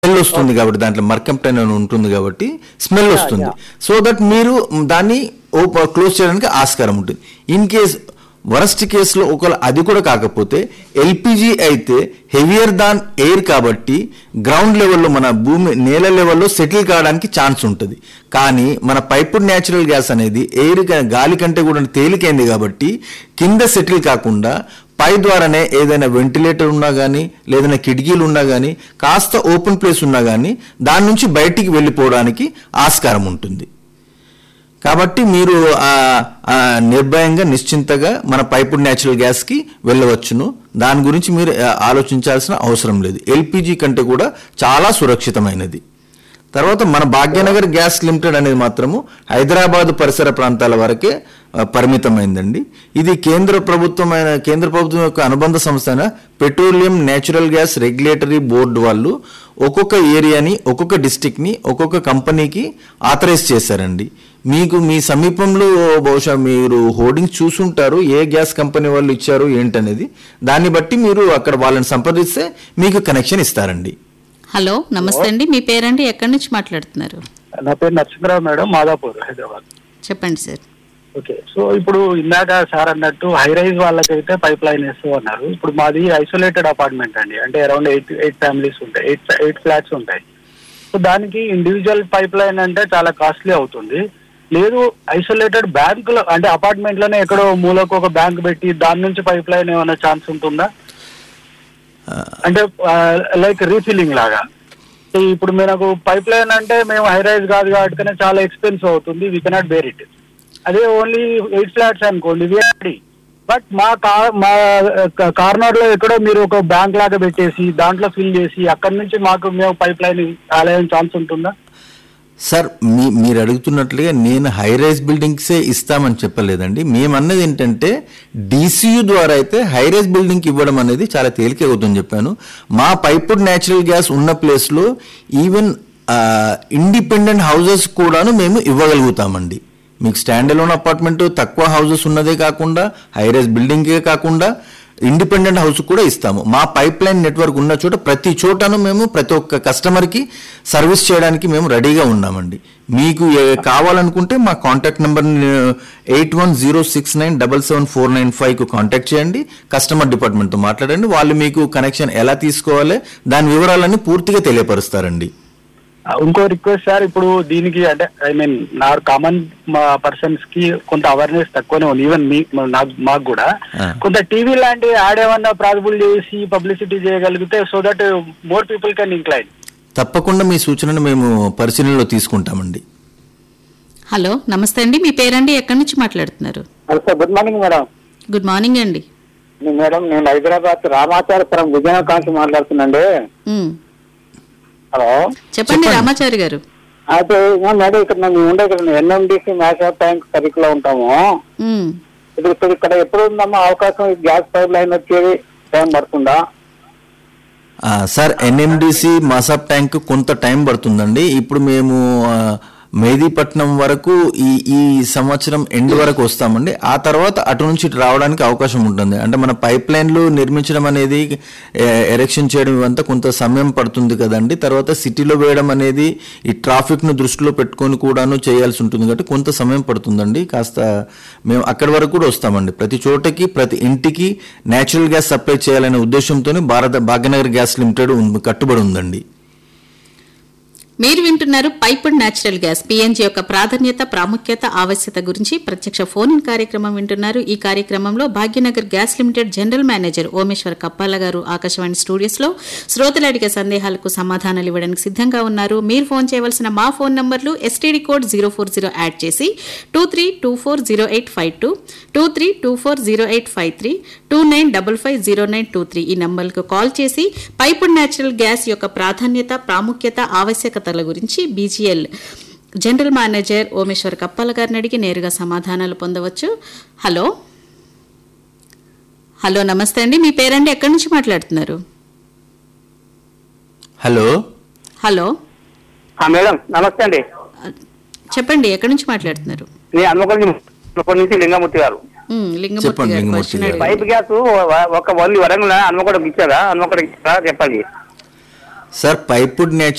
Smell వస్తుంది కాబట్టి దాంట్లో మర్కంప్టైన్ అని ఉంటుంది కాబట్టి స్మెల్ వస్తుంది సో దట్ మీరు దాన్ని క్లోజ్ చేయడానికి ఆస్కారం ఉంటుంది ఇన్ కేస్ వరస్ట్ కేసులో ఒకవేళ అది కూడా కాకపోతే ఎల్పిజి అయితే హెవియర్ దాన్ ఎయిర్ కాబట్టి గ్రౌండ్ లెవెల్లో మన భూమి నేల లెవెల్లో సెటిల్ కావడానికి ఛాన్స్ ఉంటుంది కానీ మన పైపుడ్ న్యాచురల్ గ్యాస్ అనేది ఎయిర్ క- గాలి కంటే కూడా తేలికైంది కాబట్టి కింద సెటిల్ కాకుండా పై ద్వారానే ఏదైనా వెంటిలేటర్ ఉన్నా కానీ లేదైనా కిటికీలు ఉన్నా కానీ కాస్త ఓపెన్ ప్లేస్ ఉన్నా కానీ దాని నుంచి బయటికి వెళ్ళిపోవడానికి ఆస్కారం ఉంటుంది కాబట్టి మీరు ఆ, ఆ, నిర్భయంగా నిశ్చింతగా మన పైపుడ్ న్యాచురల్ గ్యాస్కి వెళ్ళవచ్చును దాని గురించి మీరు ఆ, ఆలోచించాల్సిన అవసరం లేదు ఎల్పిజి కంటే కూడా చాలా సురక్షితమైనది తర్వాత మన భాగ్యనగర్ గ్యాస్ లిమిటెడ్ అనేది మాత్రము హైదరాబాద్ పరిసర ప్రాంతాల వరకే ఆ, పరిమితమైందండి ఇది కేంద్ర ప్రభుత్వమైన కేంద్ర ప్రభుత్వం యొక్క అనుబంధ సంస్థ అయిన petroleum natural gas regulatory board వాళ్ళు ఒక్కొక్క ఏరియాని ఒక్కొక్క డిస్టిక్ని ఒక్కొక్క కంపెనీకి ఆథరైజ్ చేశారండి మీకు మీ సమీపంలో బహుశా మీరు హోర్డింగ్స్ చూసుంటారు ఏ గ్యాస్ కంపెనీ వాళ్ళు ఇచ్చారు ఏంటనేది దాన్ని బట్టి మీరు అక్కడ వాళ్ళని సంప్రదిస్తే మీకు కనెక్షన్ ఇస్తారండి హలో నమస్తే అండి మీ పేరండి ఎక్కడి నుంచి మాట్లాడుతున్నారు నా పేరు నరసింహరావు మేడం మాదాపూర్ హైదరాబాద్ చెప్పండి సార్ ఓకే సో ఇప్పుడు ఇందాక సార్ అన్నట్టు హై రైజ్ వాళ్ళకైతే పైప్ లైన్ వేస్తూ అన్నారు ఇప్పుడు మాది ఐసోలేటెడ్ అపార్ట్మెంట్ అండి అంటే అరౌండ్ ఎయిట్ ఎయిట్ ఫ్యామిలీస్ ఉంటాయి ఎయిట్ ఎయిట్ ఫ్లాట్స్ ఉంటాయి సో దానికి ఇండివిజువల్ పైప్ లైన్ అంటే చాలా కాస్ట్లీ అవుతుంది లేదు ఐసోలేటెడ్ బ్యాంకులో అంటే అపార్ట్మెంట్ లోనే ఎక్కడో మూలకు ఒక బ్యాంక్ పెట్టి దాని నుంచి పైప్ లైన్ ఏమైనా ఛాన్స్ ఉంటుందా అంటే లైక్ రీఫిల్లింగ్ లాగా సో ఇప్పుడు మనకు పైప్ లైన్ అంటే మేము హై రైజ్ కాదు కాబట్టి చాలా ఎక్స్పెన్సివ్ అవుతుంది వీ కెనాట్ బేర్ ఇట్ అదే ఓన్లీ ఎయిట్ ఫ్లాట్స్ అనుకోండి విఆర్డి బట్ మా కార్ మా కార్నర్ లో ఎక్కడో మీరు ఒక బ్యాంక్ లాగా పెట్టేసి దాంట్లో ఫిల్ చేసి అక్కడ నుంచి మాకు మేము పైప్ లైన్ ఆలయం ఛాన్స్ ఉంటుందా సార్ మీ మీరు అడుగుతున్నట్లుగా నేను హై రైజ్ బిల్డింగ్సే ఇస్తామని చెప్పలేదండి మేమన్నది ఏంటంటే డీసీయూ ద్వారా అయితే హై రైజ్ బిల్డింగ్కి ఇవ్వడం అనేది చాలా తేలిక అవుతుందని చెప్పాను మా పైపుడ్ న్యాచురల్ గ్యాస్ ఉన్న ప్లేస్లో ఈవెన్ ఇండిపెండెంట్ హౌసెస్ కూడాను మేము ఇవ్వగలుగుతామండి మీకు స్టాండ్ అలోన్ అపార్ట్మెంట్ తక్కువ హౌసెస్ ఉన్నదే కాకుండా హై రైజ్ బిల్డింగే కాకుండా ఇండిపెండెంట్ హౌస్ కూడా ఇస్తాము మా పైప్ లైన్ నెట్వర్క్ ఉన్న చోట ప్రతి చోటను మేము ప్రతి ఒక్క కస్టమర్కి సర్వీస్ చేయడానికి మేము రెడీగా ఉన్నామండి మీకు ఏ- కావాలనుకుంటే మా contact number eight one zero six nine double seven four nine ఫైవ్కు కాంటాక్ట్ చేయండి కస్టమర్ డిపార్ట్మెంట్తో మాట్లాడండి వాళ్ళు మీకు కనెక్షన్ ఎలా తీసుకోవాలి దాని వివరాలన్నీ పూర్తిగా తెలియపరుస్తారండి ఆ, ఇంకో రిక్వెస్ట్ సార్ ఇప్పుడు దీనికి అంటే ఐ మీన్ నా కామన్ పర్సన్స్ కి కొంత అవేర్నెస్ తక్కువనే ఉంది ఈవెన్ మీ నాకు మాకు కూడా ఆ. కొంత టీవీ లాంటి యాడ్ ఏమన్నా ప్రాసిబుల్ చేసి పబ్లిసిటీ చేయగలిగితే so that more people can incline తప్పకుండా మీ సూచనను మేము పరిశీలనలో తీసుకుంటామండి హలో నమస్తే అండి మీ పేరండి ఎక్కడి నుంచి మాట్లాడుతున్నారు hello sir good morning madam good morning అండి నేను మేడం నేను హైదరాబాద్ రామాచారపురం విజయనగరం మాట్లాడుతున్నాండి ఉమ్, హలో చెప్పండి చెప్పండి. రామాచారి గారు అయితే ఇంకా మేడం ఇక్కడ మేము ఉండే ఇక్కడ ఎన్ఎండిసి మ్యాచ్ ట్యాంక్ సర్కిల్ లో ఉంటాము ఉమ్, ఇప్పుడు ఇక్కడ ఇక్కడ ఎప్పుడు ఉందమ్మా అవకాశం ఈ గ్యాస్ పైప్ లైన్ వచ్చేది టైం పడుతుందా ఆ, సార్ ఎన్ఎండిసి మసాబ్ ట్యాంక్ కొంత టైం పడుతుందండి ఇప్పుడు మేము ఆ, మెహదీపట్నం వరకు ఈ ఈ సంవత్సరం ఎండ్ వరకు వస్తామండి ఆ తర్వాత అటు నుంచి ఇటు రావడానికి అవకాశం ఉంటుంది అంటే మన పైప్ లైన్లు నిర్మించడం అనేది ఎరెక్షన్ చేయడం ఇవంతా కొంత సమయం పడుతుంది కదండి తర్వాత సిటీలో వేయడం అనేది ఈ ట్రాఫిక్ను దృష్టిలో పెట్టుకొని కూడాను చేయాల్సి ఉంటుంది కాబట్టి కొంత సమయం పడుతుందండి కాస్త మేము అక్కడి వరకు కూడా వస్తామండి ప్రతి చోటకి ప్రతి ఇంటికి నేచురల్ గ్యాస్ సప్లై చేయాలనే ఉద్దేశంతోనే భారత భాగ్యనగర్ గ్యాస్ లిమిటెడ్ ఉంది- కట్టుబడి ఉందండి మీరు వింటున్నారు పైపుడ్ న్యాచురల్ గ్యాస్ పిఎన్జి యొక్క ప్రాధాన్యత ప్రాముఖ్యత ఆవశ్యకత గురించి ప్రత్యక్ష ఫోన్ ఇన్ కార్యక్రమం వింటున్నారు ఈ కార్యక్రమంలో Bhagyanagar gas limited general manager Omeshwar Kappala garu Akashvani studios లో శ్రోతలు అడిగే సందేహాలకు సమాధానాలు ఇవ్వడానికి సిద్ధంగా ఉన్నారు మీరు ఫోన్ చేయవలసిన మా ఫోన్ నంబర్లు STD code zero four zero add చేసి two three two four zero eight five two two three two four zero eight five three two nine double five zero nine two three ఈ నంబర్లకు call చేసి piped natural gas యొక్క ప్రాధాన్యత ప్రాముఖ్యత ఆవశ్యకతల గురించి BGL general manager Omeshwar Kappala గారిని అడిగి నేరుగా సమాధానాలు పొందవచ్చు హలో హలో నమస్తే అండి మీ పేరండి ఎక్కడి నుంచి మాట్లాడుతున్నారు హలో హలో ఆ, మేడం నమస్తే అండి చెప్పండి ఎక్కడి నుంచి మాట్లాడుతున్నారు నేను హన్మకొండ నుంచి లింగమూర్తి గారు ఉమ్, లింగమూర్తి చెప్పండి, గారు లింగమూర్తి క్వశ్చన్ గారు. అడిగారు. పైప్ గ్యాస్ ఒక వల్లి వరంగల్ హన్మకొండకి ఇచ్చారా హన్మకొండకి ఇచ్చారా చెప్పండి సార్ పైపుడ్ నేచురల్